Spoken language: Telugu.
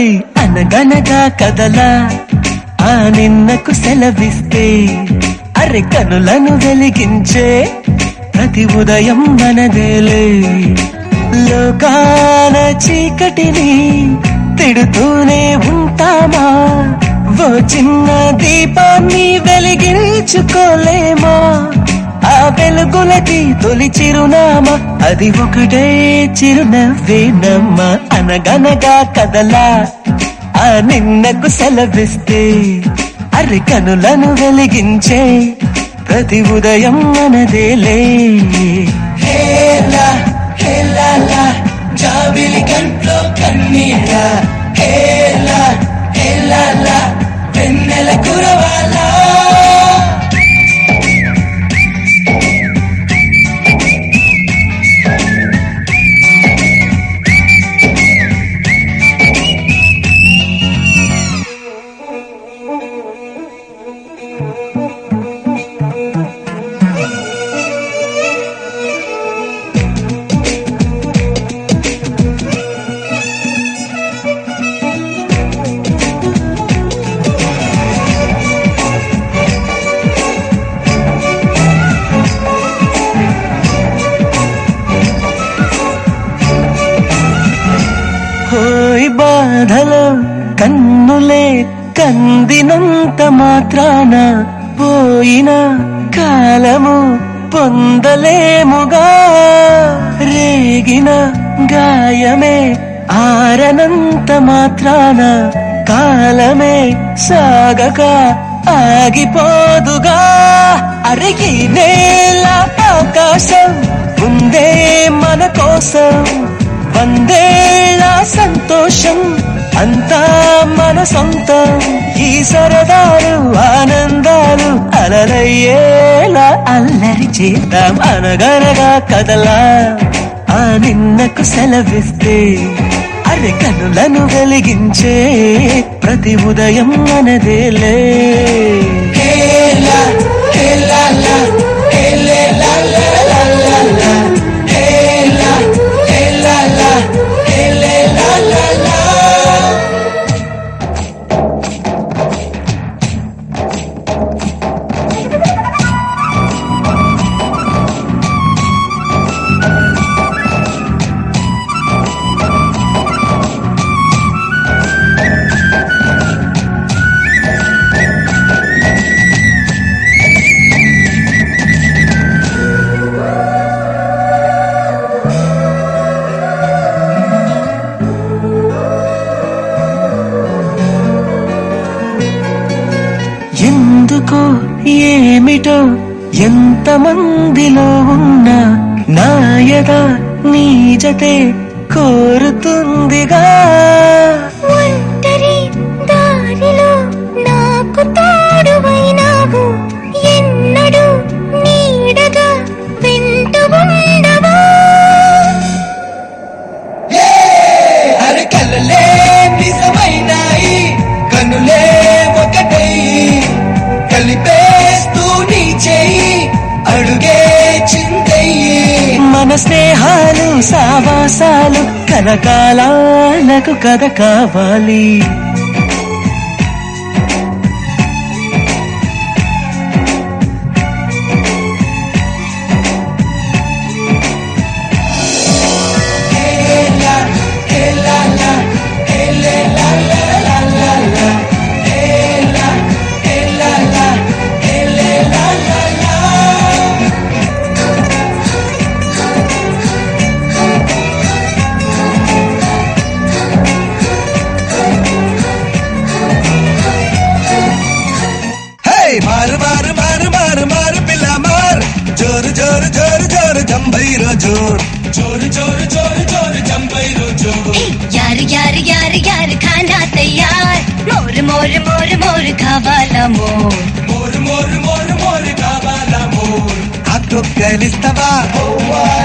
అనగనగా కదలా ఆ నిన్నకు సెలవిస్తే అరె కనులను వెలిగించే ప్రతి ఉదయం మనదేలే లోకాన చీకటిని తిడుతూనే ఉంటామా ఓ చిన్న దీపాన్ని వెలిగించుకోలేమా ఆ వెలుగులకి తొలి చిరునామా అది ఒకటే చిరునవ్వేనమ్మా అనగనగా కదలా ఆ నిన్నకు సెలవిస్తే అరి కనులను వెలిగించే ప్రతి ఉదయం మనదేలే హేలా హేలాలా జాబిలి కంట్లో కన్నీళ్ళ హేలా హేలాలా వెన్నెల కురవాలా హోయ్ బాధలో కన్నులే కందినంత మాత్రాన పోయిన కాలము పొందలేముగా రేగిన గాయమే ఆరనంత మాత్రాన కాలమే సాగక ఆగిపోదుగా అరిగి నేల ఆకాశం ఉందే మన కోసం వందేళ్ళ సంతోషం అంతా మన సొంతం ఈ సరదాలు ఆనందాలు అలరయ్యేలా అల్లరి చేద్దాం అనగనగా కదలా ఆ నిన్నకు సెలవిస్తే అరె కనులను వెలిగించే ప్రతి ఉదయం మనదేలే హేలా హేలాలా హేలేలా లా లా లా లా హేలా హేలాలా హేలేలా లా లా ఎందుకో ఏమిటో ఎంతమందిలో ఉన్నా నాయద నీ జతే కోరుతుందిగా ఒంటరి దారిలో నాకు తోడువైనావు ఎన్నడూ నీడగా వెంటు ఉండవా అరే కలలే నిజమైనాయి కనులే ఒకటై కలిపేస్తూ నీ చెయ్యి అడుగే చిందయ్యి మన స్నేహాలు సావాసాలు కలకాలాలకు కథ కావాలి Hey, మారు మారు మారు మారు మారు పిల్ల మార్ జోరు జోరు జోరు జోరు జంభైరో జోర్ జోరు జోరు జోరు జోరు జంభైరో జోర్ यार यार यार यार खाना तैयार मोर मोर मोर मोर खावाला मोर మోరు మోరు మోరు మోరు కావాలా మోర్ అక్కొక్కలిస్తవా